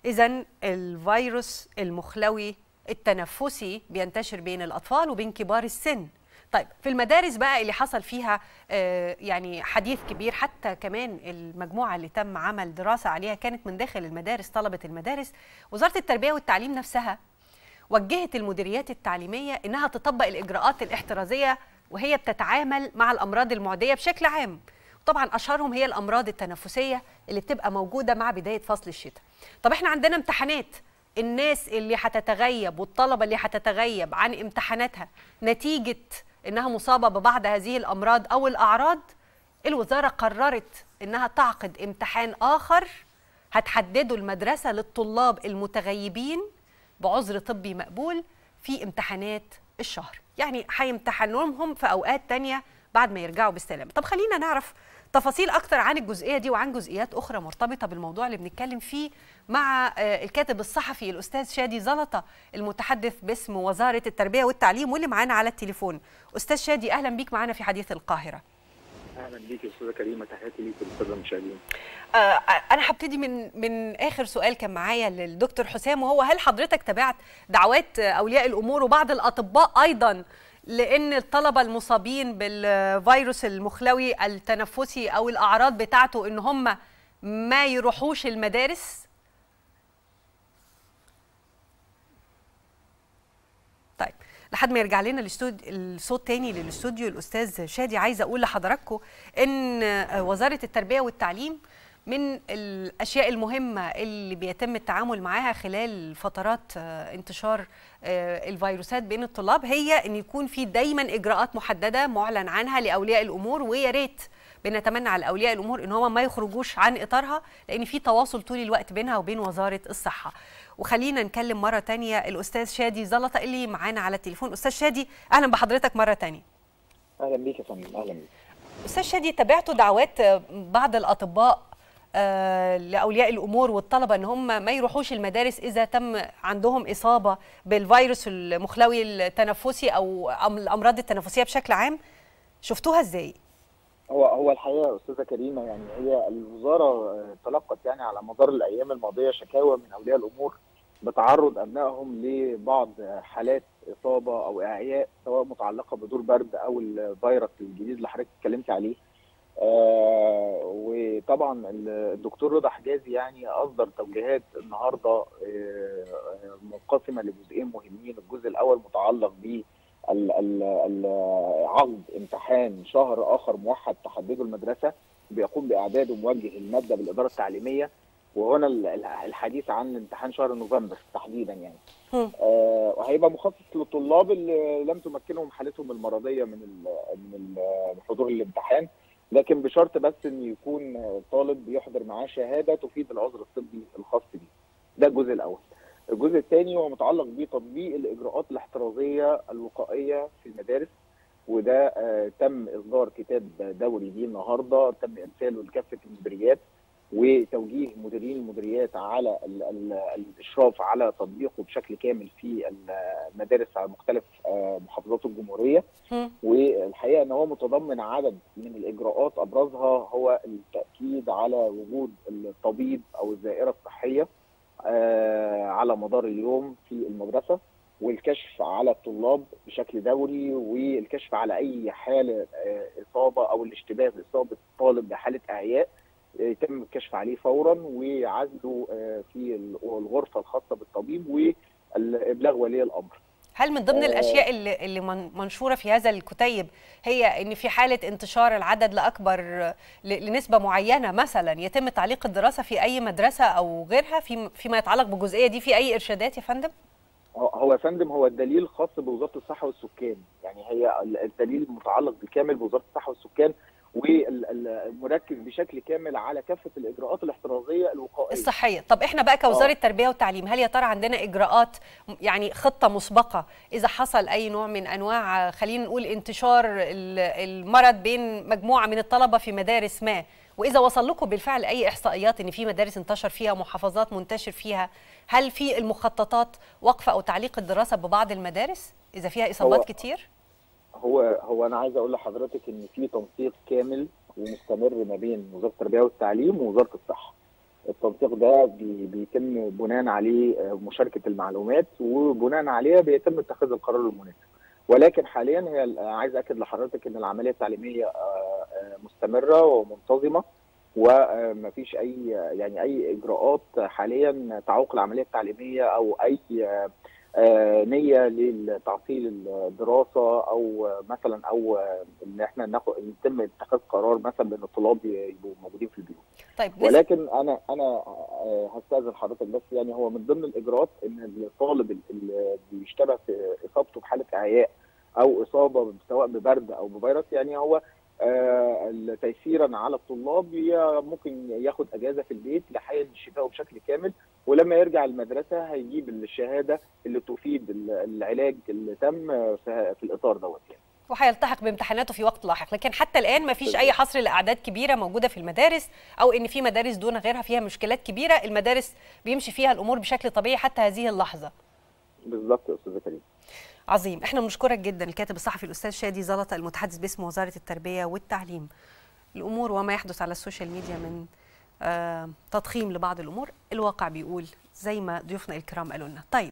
اذا الفيروس المخلوي التنفسي بينتشر بين الاطفال وبين كبار السن طيب في المدارس بقى اللي حصل فيها آه، يعني حديث كبير حتى كمان المجموعه اللي تم عمل دراسه عليها كانت من داخل المدارس طلبه المدارس وزاره التربيه والتعليم نفسها وجهت المديريات التعليميه انها تطبق الاجراءات الاحترازيه وهي بتتعامل مع الامراض المعديه بشكل عام طبعا اشهرهم هي الامراض التنفسيه اللي بتبقى موجوده مع بدايه فصل الشتاء طب احنا عندنا امتحانات الناس اللي هتتغيب والطلبه اللي هتتغيب عن امتحاناتها نتيجه انها مصابه ببعض هذه الامراض او الاعراض الوزاره قررت انها تعقد امتحان اخر هتحدده المدرسه للطلاب المتغيبين بعذر طبي مقبول في امتحانات الشهر يعني هيمتحنوهم في اوقات تانية بعد ما يرجعوا بالسلامه طب خلينا نعرف تفاصيل اكتر عن الجزئيه دي وعن جزئيات اخرى مرتبطه بالموضوع اللي بنتكلم فيه مع آه، الكاتب الصحفي الاستاذ شادي زلطه المتحدث باسم وزاره التربيه والتعليم واللي معانا على التليفون استاذ شادي اهلا بيك معانا في حديث القاهره اهلا بيك يا استاذه كريمه تحياتي ليك والاستاذه المشاهدين آه، انا هبتدي من من اخر سؤال كان معايا للدكتور حسام وهو هل حضرتك تابعت دعوات اولياء الامور وبعض الاطباء ايضا لان الطلبه المصابين بالفيروس المخلوي التنفسي او الاعراض بتاعته ان هم ما يروحوش المدارس طيب لحد ما يرجع لنا الاستود... الصوت تاني للاستوديو الاستاذ شادي عايزه اقول لحضراتكم ان وزاره التربيه والتعليم من الاشياء المهمه اللي بيتم التعامل معاها خلال فترات آه، انتشار آه، الفيروسات بين الطلاب هي ان يكون في دايما اجراءات محدده معلن عنها لاولياء الامور ويا ريت بنتمنى على اولياء الامور ان هم ما يخرجوش عن اطارها لان في تواصل طول الوقت بينها وبين وزاره الصحه وخلينا نكلم مره تانية الاستاذ شادي زلطه اللي معانا على التليفون استاذ شادي اهلا بحضرتك مره تانية اهلا بيك يا فندم اهلا بيك استاذ شادي تابعتوا دعوات بعض الاطباء آه، لاولياء الامور والطلبه ان هم ما يروحوش المدارس اذا تم عندهم اصابه بالفيروس المخلوي التنفسي او أم- الامراض التنفسيه بشكل عام شفتوها ازاي هو هو الحقيقه يا استاذه كريمه يعني هي الوزاره آه، تلقت يعني على مدار الايام الماضيه شكاوى من اولياء الامور بتعرض ابنائهم لبعض حالات اصابه او اعياء سواء متعلقه بدور برد او الفيروس الجديد اللي حضرتك اتكلمت عليه آه وطبعا الدكتور رضا حجازي يعني اصدر توجيهات النهارده آه، آه، منقسمه لجزئين مهمين الجزء الاول متعلق ب ال- ال- ال- عقد امتحان شهر اخر موحد تحدده المدرسه بيقوم باعداده موجه الماده بالاداره التعليميه وهنا ال- ال- الحديث عن امتحان شهر نوفمبر تحديدا يعني هم. آه وهيبقى مخصص للطلاب اللي لم تمكنهم حالتهم المرضيه من ال- من ال- حضور الامتحان لكن بشرط بس ان يكون طالب بيحضر معاه شهاده تفيد العذر الطبي الخاص بيه. ده الجزء الاول. الجزء الثاني هو متعلق بتطبيق الاجراءات الاحترازيه الوقائيه في المدارس وده آه تم اصدار كتاب دوري ليه النهارده تم ارساله لكافه المديريات وتوجيه مديرين المديريات على ال ال الاشراف على تطبيقه بشكل كامل في المدارس على مختلف آه محافظات الجمهوريه هم. والحقيقه ان هو متضمن عدد من الاجراءات ابرزها هو التاكيد على وجود الطبيب او الزائره الصحيه آه، على مدار اليوم في المدرسه والكشف على الطلاب بشكل دوري والكشف على اي حاله آه، اصابه او الاشتباه باصابه طالب بحاله اعياء آه، يتم الكشف عليه فورا وعزله آه، في الغرفه الخاصه بالطبيب والابلاغ ولي الامر. هل من ضمن آه. الاشياء اللي اللي من- منشوره في هذا الكتيب هي ان في حاله انتشار العدد لاكبر ل- لنسبه معينه مثلا يتم تعليق الدراسه في اي مدرسه او غيرها في فيما يتعلق بالجزئيه دي في اي ارشادات يا فندم؟ هو- هو يا فندم هو الدليل الخاص بوزاره الصحه والسكان يعني هي ال- الدليل المتعلق بالكامل بوزاره الصحه والسكان والمركز بشكل كامل على كافه الاجراءات الاحترازيه الوقائيه الصحيه طب احنا بقى كوزاره آه. التربيه والتعليم هل يا ترى عندنا اجراءات م- يعني خطه مسبقه اذا حصل اي نوع من انواع خلينا نقول انتشار ال- المرض بين مجموعه من الطلبه في مدارس ما واذا وصل لكم بالفعل اي احصائيات ان في مدارس انتشر فيها محافظات منتشر فيها هل في المخططات وقف او تعليق الدراسه ببعض المدارس اذا فيها اصابات هو- كتير هو هو انا عايز اقول لحضرتك ان في تنسيق كامل ومستمر ما بين وزاره التربيه والتعليم ووزاره الصحه التنسيق ده بي- بيتم بناء عليه آه، مشاركه المعلومات وبناء عليها بيتم اتخاذ القرار المناسب ولكن حاليا هي ال- عايز اكد لحضرتك ان العمليه التعليميه آه، آه، مستمره ومنتظمه ومفيش اي يعني اي اجراءات حاليا تعوق العمليه التعليميه او اي آه، آه، نيه لتعطيل الدراسه او مثلا او ان احنا ناخد يتم اتخاذ قرار مثلا بان الطلاب يبقوا موجودين في البيوت طيب نسبة- ولكن انا انا آه، هستاذن حضرتك بس يعني هو من ضمن الاجراءات ان الطالب اللي بيشتبه في اصابته بحاله اعياء او اصابه سواء ببرد او بفيروس يعني هو آه، تيسيرا على الطلاب ي- ممكن ياخد اجازه في البيت لحين شفائه بشكل كامل ولما يرجع المدرسه هيجيب الشهاده اللي تفيد ال- العلاج اللي تم في في الاطار دوت يعني. وهيلتحق بامتحاناته في وقت لاحق لكن حتى الان ما فيش اي حصر لاعداد كبيره موجوده في المدارس او ان في مدارس دون غيرها فيها مشكلات كبيره المدارس بيمشي فيها الامور بشكل طبيعي حتى هذه اللحظه بالظبط يا استاذ كريم عظيم احنا بنشكرك جدا الكاتب الصحفي الاستاذ شادي زلطه المتحدث باسم وزاره التربيه والتعليم الامور وما يحدث على السوشيال ميديا من آه تضخيم لبعض الامور الواقع بيقول زي ما ضيوفنا الكرام قالوا لنا طيب